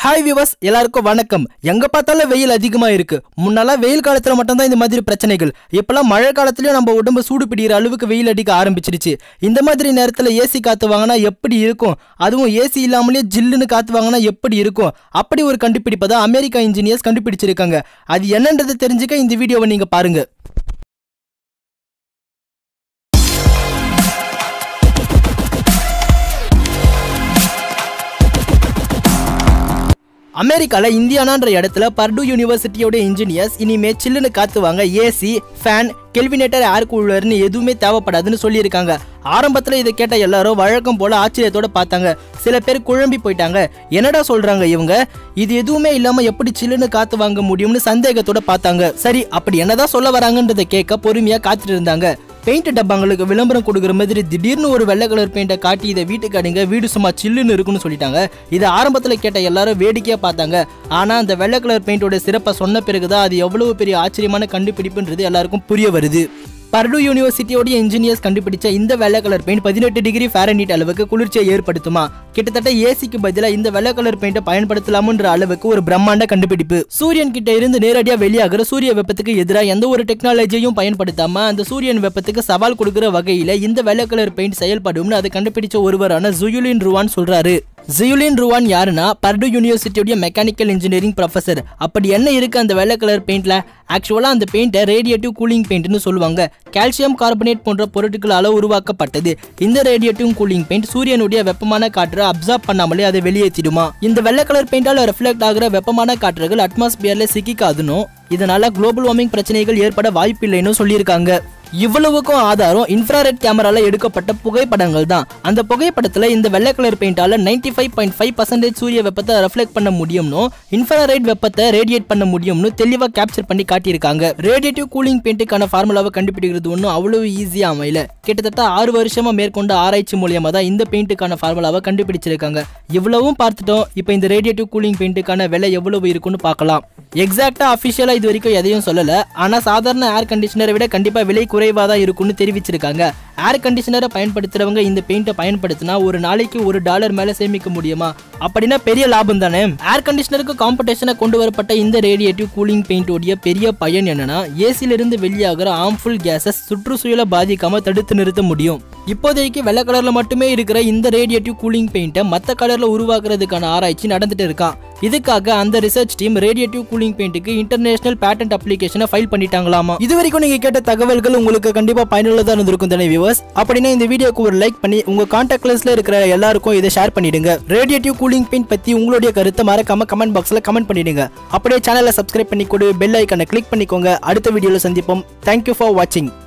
hi விவஸ் எல்லாருக்கும் வணக்கம் எங்க பார்த்தாலும் வெயில் அதிகமா இருக்கு முன்னெல்லாம் வெயில் காலத்துல மட்டும்தான் இந்த மாதிரி பிரச்சனைகள் இப்பெல்லாம் மழை காலத்துலயும் நம்ம உடம்பு சூடு பிடிக்கிற அளவுக்கு வெயில் அடிக்க ஆரம்பிச்சிருச்சு இந்த மாதிரி நேரத்துல ஏசி காத்து வாங்கினா எப்படி இருக்கும் அதுவும் ஏசி இல்லாமலே ஜில்லுன்னு காத்து வாங்கினா எப்படி இருக்கும் அப்படி ஒரு கண்டுபிடிப்பை தான் அமெரிக்கா இன்ஜினியர்ஸ் கண்டுபிடிச்சிருக்காங்க அது என்னன்றது தெரிஞ்சுக்க இந்த வீடியோவை நீங்க பாருங்க அமெரிக்கால இந்தியானான்ற இடத்துல பர்டு யூனிவர்சிட்டியோட இன்ஜினியர்ஸ் இனிமே சில்லுன்னு காத்துவாங்க ஏசி ஃபேன் கெல்வினேட்டர் ஏர் கூலர்னு எதுவுமே தேவைப்படாதுன்னு சொல்லியிருக்காங்க ஆரம்பத்தில் இதை கேட்ட எல்லாரும் வழக்கம் போல ஆச்சரியத்தோட பார்த்தாங்க சில பேர் குழம்பி போயிட்டாங்க என்னடா சொல்றாங்க இவங்க இது எதுவுமே இல்லாம எப்படி சில்லுன்னு காத்து வாங்க முடியும்னு சந்தேகத்தோட பார்த்தாங்க சரி அப்படி என்னதான் சொல்ல வராங்கன்றதை கேட்க பொறுமையா காத்துட்டு இருந்தாங்க பெயிண்ட் டப்பாங்களுக்கு விளம்பரம் கொடுக்குற மாதிரி திடீர்னு ஒரு வெள்ளை கலர் பெயிண்டை காட்டி இதை வீட்டுக்கு அடிங்க வீடு சும்மா சில்லுன்னு இருக்குன்னு சொல்லிட்டாங்க இதை ஆரம்பத்தில் கேட்ட எல்லாரும் வேடிக்கையாக பார்த்தாங்க ஆனால் அந்த வெள்ளை கலர் பெயிண்டோட சிறப்பை சொன்ன பிறகுதான் அது எவ்வளவு பெரிய ஆச்சரியமான கண்டுபிடிப்புன்றது எல்லாருக்கும் புரிய வருது பர்டு யூனிவர்சிட்டியோடைய இன்ஜினியர்ஸ் கண்டுபிடிச்ச இந்த வெள்ளை கலர் பெயிண்ட் பதினெட்டு டிகிரி ஃபேரன்ஹீட் அளவுக்கு குளிர்ச்சியை ஏற்படுத்துமா கிட்டத்தட்ட ஏசிக்கு பதிலாக இந்த வெள்ளை கலர் பெயிண்டை பயன்படுத்தலாம்ன்ற அளவுக்கு ஒரு பிரம்மாண்ட கண்டுபிடிப்பு சூரியன் கிட்ட இருந்து நேரடியாக வெளியாகிற சூரிய வெப்பத்துக்கு எதிராக எந்த ஒரு டெக்னாலஜியையும் பயன்படுத்தாம அந்த சூரியன் வெப்பத்துக்கு சவால் கொடுக்கிற வகையில இந்த வெள்ளை கலர் பெயிண்ட் செயல்படும்னு அதை கண்டுபிடிச்ச ஒருவரான ஜுயுலின் ருவான் சொல்றாரு ஜியுலின் ருவான் யாருன்னா பர்டு யூனிவர்சிட்டியோட மெக்கானிக்கல் இன்ஜினியரிங் ப்ரொஃபசர் அப்படி என்ன இருக்கு அந்த வெள்ளை கலர் பெயிண்ட்ல ஆக்சுவலா அந்த பெயிண்ட்டை ரேடியேட்டிவ் கூலிங் பெயிண்ட்னு சொல்லுவாங்க கால்சியம் கார்பனேட் போன்ற பொருட்களால் உருவாக்கப்பட்டது இந்த ரேடியேட்டிவ் கூலிங் பெயிண்ட் சூரியனுடைய வெப்பமான காற்றை அப்சார்ப் பண்ணாமலே அதை வெளியேற்றிடுமா இந்த வெள்ளை கலர் பெயிண்டால ரிஃப்ளெக்ட் ஆகிற வெப்பமான காற்றுகள் அட்மாஸ்பியர்ல சிக்கிக்காதுனும் இதனால குளோபல் வார்மிங் பிரச்சனைகள் ஏற்பட வாய்ப்பில்லைன்னு சொல்லியிருக்காங்க இவ்வளவுக்கும் ஆதாரம் இன்ஃப்ராரெட் கேமரால எடுக்கப்பட்ட புகைப்படங்கள் தான் அந்த புகைப்படத்துல இந்த வெள்ளை கலர் பெயிண்டால ninety five point five percentage சூரிய வெப்பத்தை ரெஃப்ளெக்ட் பண்ண முடியும்னு இன்ஃப்ராரெட் வெப்பத்தை ரேடியேட் பண்ண முடியும்னு தெளிவா கேப்சர் பண்ணி காட்டியிருக்காங்க ரேடியேட்டிவ் கூலிங் பெயிண்ட்டுக்கான ஃபார்முலாவை கண்டுபிடிக்கிறது ஒன்றும் அவ்வளவு ஈஸியா அமையல கிட்டத்தட்ட ஆறு வருஷமா மேற்கொண்ட ஆராய்ச்சி மூலியமா தான் இந்த பெயிண்ட்டுக்கான ஃபார்முலாவை கண்டுபிடிச்சிருக்காங்க இவ்வளவும் பார்த்துட்டோம் இப்போ இந்த ரேடியேட்டிவ் கூலிங் பெயிண்ட்டுக்கான விலை எவ்வளவு இருக்குன்னு பார்க்கலாம் எக்ஸாக்டா அஃபிஷியலா இது வரைக்கும் எதையும் சொல்லல ஆனா சாதாரண ஏர் கண்டிஷனரை விட கண்டிப்பா விலை குறைவா தான் இருக்கும்னு தெரிவிச்சிருக்காங்க ஏர் கண்டிஷனரை பயன்படுத்துறவங்க இந்த பெயிண்ட்டை பயன்படுத்தினா ஒரு நாளைக்கு ஒரு டாலர் மேல சேமிக்க முடியுமா அப்படின்னா பெரிய லாபம் தானே ஏர் கண்டிஷனருக்கு காம்படிஷனை கொண்டு வரப்பட்ட இந்த ரேடியேட்டிவ் கூலிங் பெயிண்டோடைய பெரிய பயன் என்னன்னா ஏசில இருந்து வெளியாகிற ஆர்ம்ஃபுல் கேசஸ் சுற்றுச்சூழலை பாதிக்காம தடுத்து நிறுத்த முடியும் இப்போதைக்கு வெள்ளை கலர்ல மட்டுமே இருக்கிற இந்த ரேடியேட்டிவ் கூலிங் பெயிண்ட்டை மற்ற கலர்ல உருவாக்குறதுக்கான ஆராய்ச்சி நடந்துட்டு இருக்கான் இதுக்காக அந்த ரிசர்ச் டீம் ரேடியேட்டிவ் கூலிங் பெயிண்ட்டுக்கு இன்டர்நேஷனல் பேட்டன்ட் அப்ளிகேஷனை ஃபைல் பண்ணிட்டாங்களாமா இது வரைக்கும் நீங்க கேட்ட தகவல்கள் உங்களுக்கு கண்டிப்பா பயனுள்ளதா இருந்திருக்கும் தானே வியூவர்ஸ் அப்படின்னா இந்த வீடியோக்கு ஒரு லைக் பண்ணி உங்க கான்டாக்ட் லிஸ்ட்ல இருக்கிற எல்லாருக்கும் இதை ஷேர் பண்ணிடுங்க ரேடியேட்டிவ் கூலிங் பெயிண்ட் பத்தி உங்களுடைய கருத்தை மறக்காம கமெண்ட் பாக்ஸ்ல கமெண்ட் பண்ணிடுங்க அப்படியே சேனலை சப்ஸ்கிரைப் பண்ணி கொடு பெல் ஐக்கனை கிளிக் பண்ணிக்கோங்க அடுத்த வீடியோல சந்திப்போம் தேங்க்யூ ஃபார் வாட்சிங்